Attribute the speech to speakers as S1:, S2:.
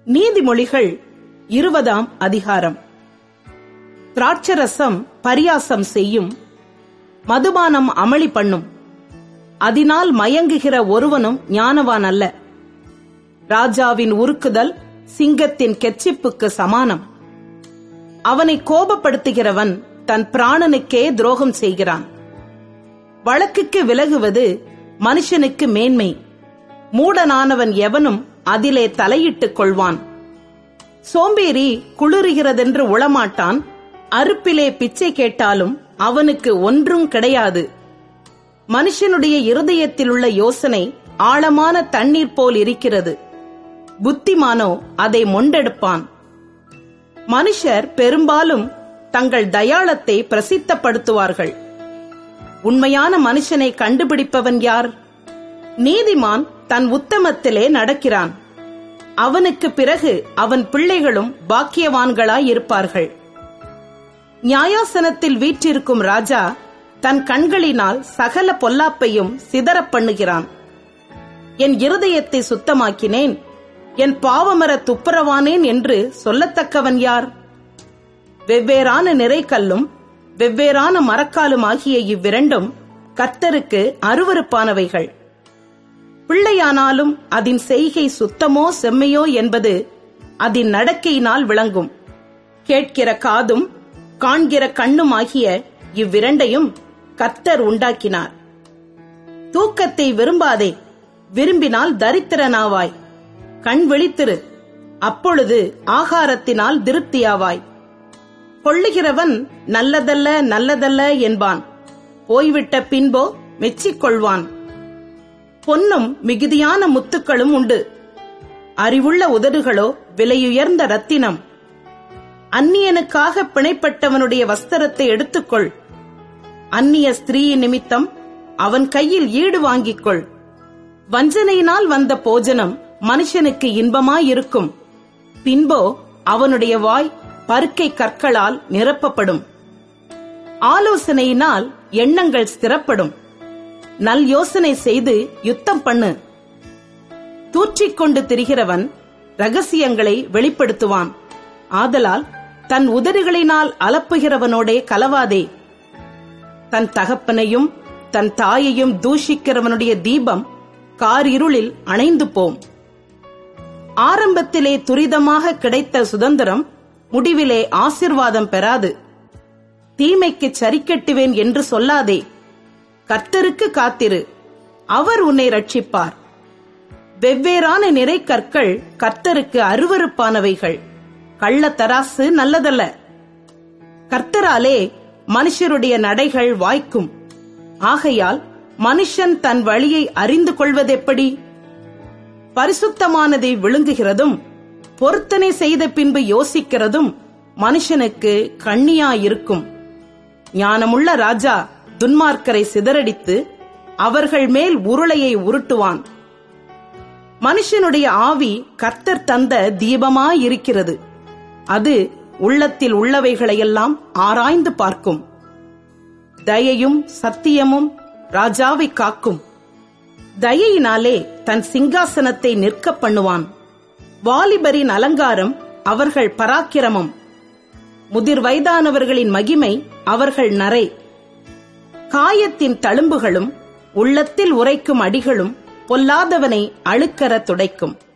S1: நீதிமொழிகள் இருபதாம் அதிகாரம் திராட்சரசம் பரியாசம் செய்யும் மதுபானம் அமளி பண்ணும் அதனால் மயங்குகிற ஒருவனும் ஞானவான் அல்ல ராஜாவின் உருக்குதல் சிங்கத்தின் கெச்சிப்புக்கு சமானம் அவனை கோபப்படுத்துகிறவன் தன் பிராணனுக்கே துரோகம் செய்கிறான் வழக்குக்கு விலகுவது மனுஷனுக்கு மேன்மை மூடனானவன் எவனும் அதிலே தலையிட்டுக் கொள்வான் சோம்பேறி குளிருகிறதென்று உளமாட்டான் அறுப்பிலே பிச்சை கேட்டாலும் அவனுக்கு ஒன்றும் கிடையாது மனுஷனுடைய இருதயத்திலுள்ள யோசனை ஆழமான தண்ணீர் போல் இருக்கிறது புத்திமானோ அதை மொண்டெடுப்பான் மனுஷர் பெரும்பாலும் தங்கள் தயாளத்தை பிரசித்தப்படுத்துவார்கள் உண்மையான மனுஷனை கண்டுபிடிப்பவன் யார் நீதிமான் தன் உத்தமத்திலே நடக்கிறான் அவனுக்கு பிறகு அவன் பிள்ளைகளும் பாக்கியவான்களாய் இருப்பார்கள் நியாயாசனத்தில் வீற்றிருக்கும் ராஜா தன் கண்களினால் சகல பொல்லாப்பையும் சிதறப் பண்ணுகிறான் என் இருதயத்தை சுத்தமாக்கினேன் என் பாவமர துப்புரவானேன் என்று சொல்லத்தக்கவன் யார் வெவ்வேறான நிறைக்கல்லும் வெவ்வேறான மரக்காலும் ஆகிய இவ்விரண்டும் கர்த்தருக்கு அருவருப்பானவைகள் பிள்ளையானாலும் அதன் செய்கை சுத்தமோ செம்மையோ என்பது அதன் நடக்கையினால் விளங்கும் கேட்கிற காதும் காண்கிற கண்ணும் ஆகிய இவ்விரண்டையும் கர்த்தர் உண்டாக்கினார் தூக்கத்தை விரும்பாதே விரும்பினால் தரித்திரனாவாய் கண் விழித்திரு அப்பொழுது ஆகாரத்தினால் திருப்தியாவாய் கொள்ளுகிறவன் நல்லதல்ல நல்லதல்ல என்பான் போய்விட்ட பின்போ மெச்சிக்கொள்வான் பொன்னும் மிகுதியான முத்துக்களும் உண்டு அறிவுள்ள உதடுகளோ விலையுயர்ந்த ரத்தினம் அந்நியனுக்காக பிணைப்பட்டவனுடைய வஸ்திரத்தை எடுத்துக்கொள் அந்நிய ஸ்திரீயின் நிமித்தம் அவன் கையில் ஈடு வாங்கிக் கொள் வஞ்சனையினால் வந்த போஜனம் மனுஷனுக்கு இன்பமாயிருக்கும் பின்போ அவனுடைய வாய் பருக்கை கற்களால் நிரப்பப்படும் ஆலோசனையினால் எண்ணங்கள் ஸ்திரப்படும் நல் யோசனை செய்து யுத்தம் பண்ணு தூற்றிக்கொண்டு திரிகிறவன் ரகசியங்களை வெளிப்படுத்துவான் ஆதலால் தன் உதடுகளினால் அலப்புகிறவனோடே கலவாதே தன் தகப்பனையும் தன் தாயையும் தூஷிக்கிறவனுடைய தீபம் காரிருளில் அணைந்து போம் ஆரம்பத்திலே துரிதமாக கிடைத்த சுதந்திரம் முடிவிலே ஆசிர்வாதம் பெறாது தீமைக்கு சரிக்கட்டுவேன் என்று சொல்லாதே கர்த்தருக்கு காத்திரு அவர் உன்னை ரட்சிப்பார் வெவ்வேறான நிறை கற்கள் கர்த்தருக்கு அருவருப்பானவைகள் கள்ளத்தராசு நல்லதல்ல கர்த்தராலே மனுஷருடைய நடைகள் வாய்க்கும் ஆகையால் மனுஷன் தன் வழியை அறிந்து கொள்வதெப்படி பரிசுத்தமானதை விழுங்குகிறதும் பொருத்தனை செய்த பின்பு யோசிக்கிறதும் மனுஷனுக்கு கண்ணியாயிருக்கும் ஞானமுள்ள ராஜா துன்மார்க்கரை சிதறடித்து அவர்கள் மேல் உருளையை உருட்டுவான் மனுஷனுடைய ஆவி கர்த்தர் தந்த தீபமாயிருக்கிறது அது உள்ளத்தில் உள்ளவைகளையெல்லாம் ஆராய்ந்து பார்க்கும் தயையும் சத்தியமும் ராஜாவை காக்கும் தயையினாலே தன் சிங்காசனத்தை நிற்க பண்ணுவான் வாலிபரின் அலங்காரம் அவர்கள் பராக்கிரமம் முதிர் வயதானவர்களின் மகிமை அவர்கள் நரை காயத்தின் தழும்புகளும் உள்ளத்தில் உரைக்கும் அடிகளும் பொல்லாதவனை அழுக்கற துடைக்கும்